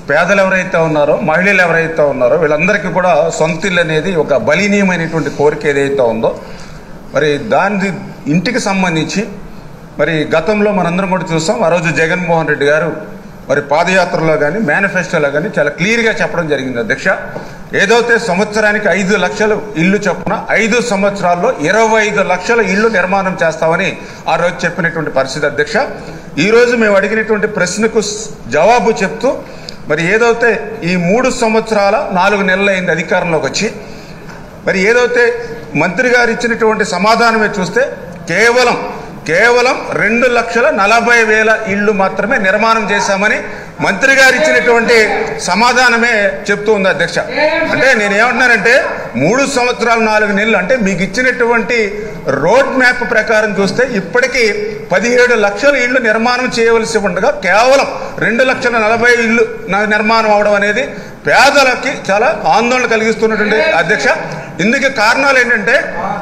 పేదలు ఎవరైతే ఉన్నారో మహిళలు ఎవరైతే ఉన్నారో వీళ్ళందరికీ కూడా సొంత ఇల్లు అనేది ఒక బలీనీయమైనటువంటి కోరిక ఏదైతే ఉందో మరి దాని ఇంటికి సంబంధించి మరి గతంలో మనందరం కూడా చూస్తాం ఆ రోజు జగన్మోహన్ రెడ్డి గారు మరి పాదయాత్రలో కానీ మేనిఫెస్టోలో కానీ చాలా క్లియర్గా చెప్పడం జరిగింది అధ్యక్ష ఏదైతే సంవత్సరానికి ఐదు లక్షలు ఇల్లు చొప్పున ఐదు సంవత్సరాల్లో ఇరవై ఐదు లక్షల ఇల్లు నిర్మాణం చేస్తామని ఆ రోజు చెప్పినటువంటి పరిస్థితి అధ్యక్ష ఈ రోజు మేము అడిగినటువంటి ప్రశ్నకు స్- జవాబు చెప్తూ మరి ఏదైతే ఈ మూడు సంవత్సరాల నాలుగు నెలలైంది అధికారంలోకి వచ్చి మరి ఏదైతే మంత్రి గారు ఇచ్చినటువంటి సమాధానమే చూస్తే కేవలం కేవలం రెండు లక్షల నలభై వేల ఇళ్ళు మాత్రమే నిర్మాణం చేశామని మంత్రి గారు ఇచ్చినటువంటి సమాధానమే చెప్తూ ఉంది అధ్యక్ష అంటే నేను ఏమంటున్నానంటే మూడు సంవత్సరాలు నాలుగు నెలలు అంటే మీకు ఇచ్చినటువంటి రోడ్ మ్యాప్ ప్రకారం చూస్తే ఇప్పటికీ పదిహేడు లక్షల ఇళ్ళు నిర్మాణం చేయవలసి ఉండగా కేవలం రెండు లక్షల నలభై ఇళ్ళు న- నిర్మాణం అవడం అనేది పేదలకి చాలా ఆందోళన కలిగిస్తున్నటువంటి అధ్యక్ష ఇందుకు కారణాలు ఏంటంటే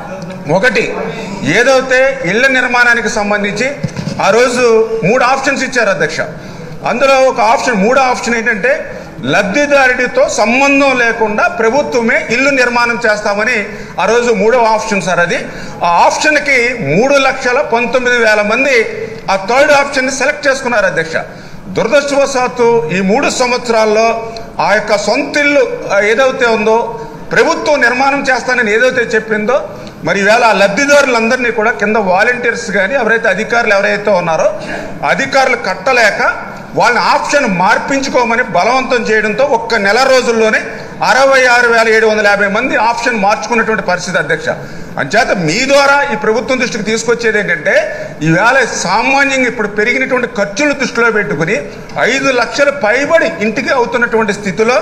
ఒకటి ఏదైతే ఇళ్ల నిర్మాణానికి సంబంధించి ఆ రోజు మూడు ఆప్షన్స్ ఇచ్చారు అధ్యక్ష అందులో ఒక ఆప్షన్ మూడో ఆప్షన్ ఏంటంటే లబ్ధిదారుడితో సంబంధం లేకుండా ప్రభుత్వమే ఇల్లు నిర్మాణం చేస్తామని ఆ రోజు మూడో ఆప్షన్ సార్ అది ఆ ఆప్షన్కి మూడు లక్షల పంతొమ్మిది వేల మంది ఆ థర్డ్ ఆప్షన్ సెలెక్ట్ చేసుకున్నారు అధ్యక్ష దురదృష్టవశాత్తు ఈ మూడు సంవత్సరాల్లో ఆ యొక్క సొంత ఇల్లు ఆ, ఏదైతే ఉందో ప్రభుత్వం నిర్మాణం చేస్తానని ఏదైతే చెప్పిందో మరి ఈవేళ ఆ లబ్ధిదారులందరినీ కూడా కింద వాలంటీర్స్ కానీ ఎవరైతే అధికారులు ఎవరైతే ఉన్నారో అధికారులు కట్టలేక వాళ్ళని ఆప్షన్ మార్పించుకోమని బలవంతం చేయడంతో ఒక్క నెల రోజుల్లోనే అరవై ఆరు వేల ఏడు వందల యాభై మంది ఆప్షన్ మార్చుకున్నటువంటి పరిస్థితి అధ్యక్ష అంచేత మీ ద్వారా ఈ ప్రభుత్వం దృష్టికి తీసుకొచ్చేది ఏంటంటే ఈవేళ సామాన్యంగా ఇప్పుడు పెరిగినటువంటి ఖర్చులు దృష్టిలో పెట్టుకుని ఐదు లక్షల పైబడి ఇంటికి అవుతున్నటువంటి స్థితిలో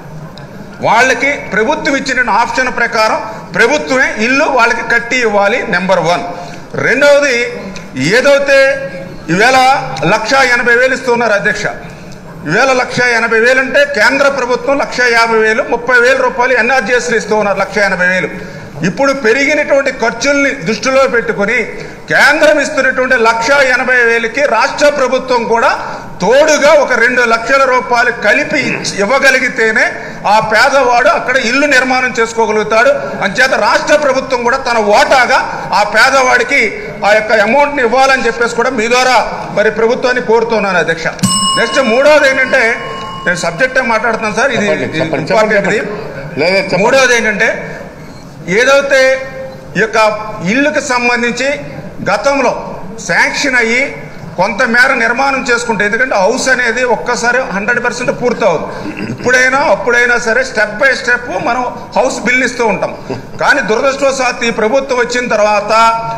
వాళ్ళకి ప్రభుత్వం ఇచ్చిన ఆప్షన్ ప్రకారం ప్రభుత్వమే ఇల్లు వాళ్ళకి కట్టి ఇవ్వాలి నెంబర్ వన్ రెండవది ఏదైతే ఈవేళ లక్ష ఎనభై వేలు ఇస్తున్నారు అధ్యక్ష ఈవేళ లక్ష ఎనభై వేలు అంటే కేంద్ర ప్రభుత్వం లక్ష యాభై వేలు ముప్పై వేల రూపాయలు ఎన్ఆర్జీఎస్లు ఇస్తూ ఉన్నారు లక్ష ఎనభై వేలు ఇప్పుడు పెరిగినటువంటి ఖర్చుల్ని దృష్టిలో పెట్టుకుని కేంద్రం ఇస్తున్నటువంటి లక్ష ఎనభై వేలకి రాష్ట్ర ప్రభుత్వం కూడా తోడుగా ఒక రెండు లక్షల రూపాయలు కలిపి ఇచ్చి- ఇవ్వగలిగితేనే ఆ పేదవాడు అక్కడ ఇల్లు నిర్మాణం చేసుకోగలుగుతాడు అంచేత రాష్ట్ర ప్రభుత్వం కూడా తన ఓటాగా ఆ పేదవాడికి ఆ యొక్క అమౌంట్ని ఇవ్వాలని చెప్పేసి కూడా మీ ద్వారా మరి ప్రభుత్వాన్ని కోరుతున్నాను అధ్యక్ష నెక్స్ట్ మూడవది ఏంటంటే నేను సబ్జెక్టే మాట్లాడుతున్నాను సార్ ఇది చెప్పండి, చెప్పండి, ఇంపార్టెంట్ చెప్పండి. లేదా చెప్పండి. మూడవది ఏంటంటే ఏదైతే ఈ యొక్క ఇల్లుకి సంబంధించి గతంలో శాంక్షన్ అయ్యి కొంతమేర నిర్మాణం చేసుకుంటే ఎందుకంటే హౌస్ అనేది ఒక్కసారి హండ్రెడ్ పర్సెంట్ పూర్తవుతుంది ఇప్పుడైనా అప్పుడైనా సరే స్టెప్ బై స్టెప్ మనం హౌస్ బిల్ ఇస్తూ ఉంటాం కానీ దురదృష్టవశాత్తు ఈ ప్రభుత్వం వచ్చిన తర్వాత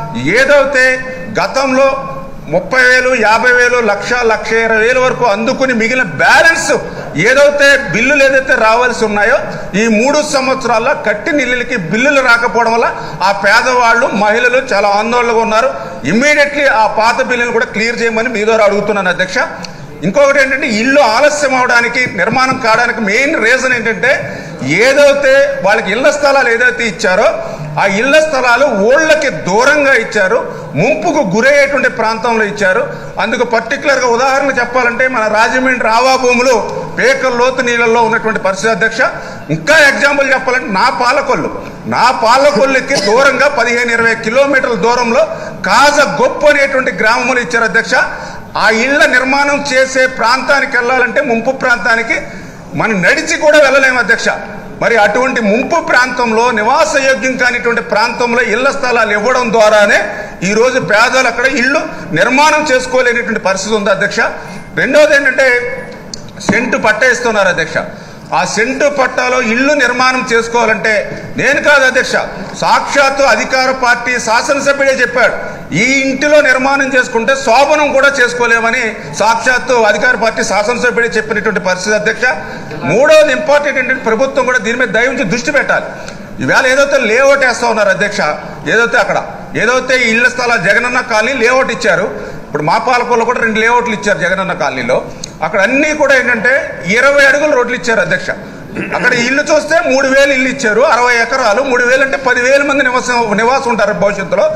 ఏదైతే గతంలో ముప్పై వేలు యాభై వేలు లక్ష లక్ష ఇరవై వేలు వరకు అందుకుని మిగిలిన బ్యాలెన్స్ ఏదైతే బిల్లులు ఏదైతే రావాల్సి ఉన్నాయో ఈ మూడు సంవత్సరాల్లో కట్టి నిల్లులకి బిల్లులు రాకపోవడం వల్ల ఆ పేదవాళ్ళు మహిళలు చాలా ఆందోళనగా ఉన్నారు ఇమ్మీడియట్లీ ఆ పాత బిల్లులు కూడా క్లియర్ చేయమని మీ ద్వారా అడుగుతున్నాను అధ్యక్ష ఇంకొకటి ఏంటంటే ఇల్లు ఆలస్యం అవడానికి నిర్మాణం కావడానికి మెయిన్ రీజన్ ఏంటంటే ఏదైతే వాళ్ళకి ఇళ్ల స్థలాలు ఏదైతే ఇచ్చారో ఆ ఇళ్ల స్థలాలు ఊళ్ళకి దూరంగా ఇచ్చారు ముంపుకు గురయ్యేటువంటి ప్రాంతంలో ఇచ్చారు అందుకు పర్టికులర్గా ఉదాహరణ చెప్పాలంటే మన రాజమండ్రి రావా భూములు పేకల లోతు నీళ్ళల్లో ఉన్నటువంటి పరిస్థితి అధ్యక్ష ఇంకా ఎగ్జాంపుల్ చెప్పాలంటే నా పాలకొల్లు నా పాలకొల్లుకి దూరంగా పదిహేను ఇరవై కిలోమీటర్ల దూరంలో కాజ గొప్ప అనేటువంటి గ్రామములు ఇచ్చారు అధ్యక్ష ఆ ఇళ్ల నిర్మాణం చేసే ప్రాంతానికి వెళ్ళాలంటే ముంపు ప్రాంతానికి మనం నడిచి కూడా వెళ్ళలేము అధ్యక్ష మరి అటువంటి ముంపు ప్రాంతంలో నివాసయోగ్యం కానిటువంటి ప్రాంతంలో ఇళ్ల స్థలాలు ఇవ్వడం ద్వారానే ఈ రోజు పేదలు అక్కడ ఇల్లు నిర్మాణం చేసుకోలేనటువంటి పరిస్థితి ఉంది అధ్యక్ష రెండవది ఏంటంటే సెంటు పట్ట ఇస్తున్నారు అధ్యక్ష ఆ సెంటు పట్టాలో ఇల్లు నిర్మాణం చేసుకోవాలంటే నేను కాదు అధ్యక్ష సాక్షాత్తు అధికార పార్టీ శాసనసభ్యుడే చెప్పాడు ఈ ఇంటిలో నిర్మాణం చేసుకుంటే శోభనం కూడా చేసుకోలేమని సాక్షాత్తు అధికార పార్టీ శాసనసభ్యుడే చెప్పినటువంటి పరిస్థితి అధ్యక్ష మూడవది ఇంపార్టెంట్ ఏంటంటే ప్రభుత్వం కూడా దీని మీద దయ ఉంచి దృష్టి పెట్టాలి ఈవేళ ఏదైతే లేఅవుట్ వేస్తా ఉన్నారు అధ్యక్ష ఏదైతే అక్కడ ఏదైతే ఈ ఇళ్ల స్థలాలు జగనన్న కాలనీ లేఅవుట్ ఇచ్చారు ఇప్పుడు మా పాలకొల్లో కూడా రెండు లేఅవుట్లు ఇచ్చారు జగనన్న కాలనీలో అక్కడ అన్నీ కూడా ఏంటంటే ఇరవై అడుగుల రోడ్లు ఇచ్చారు అధ్యక్ష అక్కడ ఇల్లు చూస్తే మూడు వేలు ఇల్లు ఇచ్చారు అరవై ఎకరాలు మూడు వేలు అంటే పదివేల మంది నివాసం నివాసం ఉంటారు భవిష్యత్తులో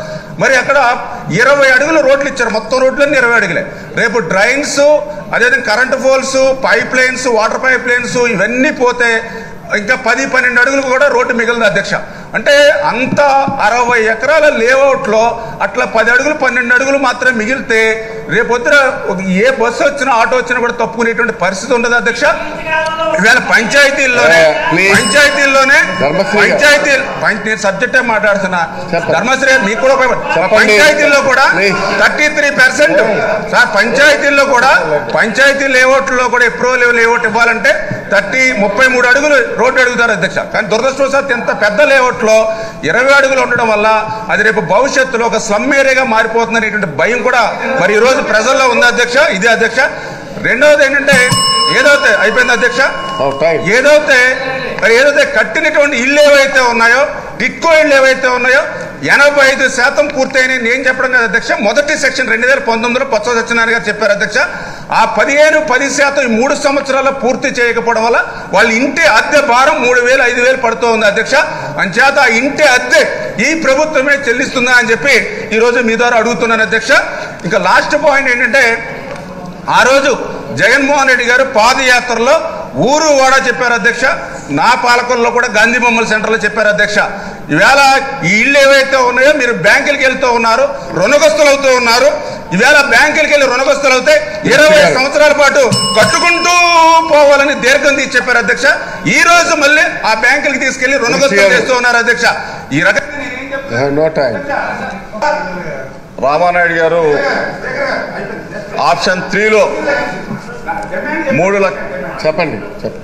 మరి అక్కడ ఇరవై అడుగులు రోడ్లు ఇచ్చారు మొత్తం రోడ్లన్నీ ఇరవై అడుగులే రేపు డ్రైన్స్ అదేవిధంగా current poles pipe lines water pipe lines ఇవన్నీ పోతే ఇంకా పది పన్నెండు అడుగులు కూడా రోడ్డు మిగిలింది అధ్యక్ష అంటే అంత అరవై ఎకరాల లేఅవుట్లో అట్లా పది అడుగులు పన్నెండు అడుగులు మాత్రమే మిగిలితే రేపొద్దున ఒక- ఏ బస్సు వచ్చినా ఆటో వచ్చినా కూడా తప్పుకునేటువంటి పరిస్థితి ఉండదు అధ్యక్ష ఇవాళ పంచాయతీల్లోనే ఏ, please. పంచాయతీల్లోనే ధర్మశ్రీ గారు. పంచాయతీ పంచ- నేను సబ్జెక్టే మాట్లాడుతున్నా చెప్పండి. ధర్మశ్రీ గారు, మీకు కూడా ఉపయోగపడ- చెప్పండి. పంచాయతీల్లో కూడా Please. Thirty three percent sir పంచాయతీల్లో కూడా పంచాయతీ లేఅవుట్లో కూడా ఎప్రో లెవెల్ లేఅవుట్ ఇవ్వాలంటే థర్టీ ముప్పై మూడు అడుగులు రోడ్డు అడుగుతారు అధ్యక్ష కానీ దురదృష్టవశాత్తు ఎంత పెద్ద లేఅవుట్లో ఇరవై అడుగులు ఉండడం వల్ల అది రేపు భవిష్యత్తులో ఒక స్లమ్ ఏరియాగా మారిపోతుంది అనేటువంటి భయం కూడా మరి ఈ రోజు ప్రజల్లో ఉంది అధ్యక్ష ఇదే అధ్యక్ష రెండవది ఏంటంటే ఏదైతే అయిపోయింది అధ్యక్ష Oh, time. ఏదైతే మరి ఏదైతే కట్టినటువంటి ఇల్లు ఏవైతే ఉన్నాయో టిక్కో ఇళ్ళు ఏవైతే ఉన్నాయో ఎనభై ఐదు శాతం పూర్తయినాయి నేను చెప్పడం కదా అధ్యక్ష మొదటి సెక్షన్ రెండు వేల పంతొమ్మిదిలో పొత్స సత్యనారాయణ గారు చెప్పారు అధ్యక్ష ఆ పదిహేను పది శాతం ఈ మూడు సంవత్సరాల్లో పూర్తి చేయకపోవడం వల్ల వాళ్ళ ఇంటి అద్దె భారం మూడు వేలు ఐదు వేలు పడుతూ ఉంది అధ్యక్ష అంచేత ఆ ఇంటి అద్దె ఈ ప్రభుత్వమే చెల్లిస్తుందా అని చెప్పి ఈ రోజు మీ ద్వారా అడుగుతున్నాను అధ్యక్ష ఇంకా లాస్ట్ పాయింట్ ఏంటంటే ఆ రోజు జగన్మోహన్ రెడ్డి గారు పాదయాత్రలో ఊరు వాడ చెప్పారు అధ్యక్ష నా పాలకుల్లో కూడా గాంధీ బొమ్మల సెంటర్లో చెప్పారు అధ్యక్ష ఈవేళ ఈ ఇళ్ళు ఏవైతే ఉన్నాయో మీరు బ్యాంకులకి వెళ్తూ ఉన్నారు రుణగస్తులు అవుతూ ఉన్నారు ఈవేళ బ్యాంకులకి వెళ్ళి రుణగస్తులు అవుతే ఇరవై సంవత్సరాల పాటు కట్టుకుంటూ పోవాలని దీర్ఘం తీసి చెప్పారు అధ్యక్ష ఈ రోజు మళ్ళీ ఆ బ్యాంకులకి తీసుకెళ్లి రుణగస్తులు చేస్తూ ఉన్నారు అధ్యక్ష ఈ రకంగా నేనేం చెప్తున్నా- నో టైం రామానాయుడు గారు ఆప్షన్ త్రీలో మూడు లక్ష చెప్పండి చెప్పండి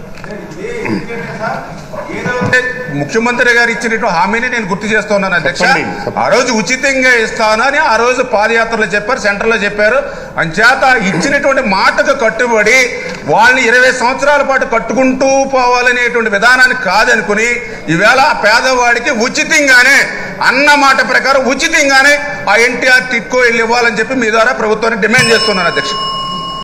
ఏదైతే ముఖ్యమంత్రి గారు ఇచ్చినట్టు హామీని నేను గుర్తు చేస్తున్నాను అధ్యక్ష చెప్పండి, చెప్పండి. ఆ రోజు ఉచితంగా ఇస్తానని ఆ రోజు పాదయాత్రలో చెప్పారు సెంటర్లో చెప్పారు అంచేత ఇచ్చినటువంటి మాటకు కట్టుబడి వాళ్ళని ఇరవై సంవత్సరాల పాటు కట్టుకుంటూ పోవాలనేటువంటి విధానాన్ని కాదనుకుని ఈవేళ ఆ పేదవాడికి ఉచితంగానే అన్న మాట ప్రకారం ఉచితంగానే ఆ ఎన్టీఆర్ టిట్కో ఇల్లు ఇవ్వాలని చెప్పి మీ ద్వారా ప్రభుత్వాన్ని డిమాండ్ చేస్తున్నాను అధ్యక్ష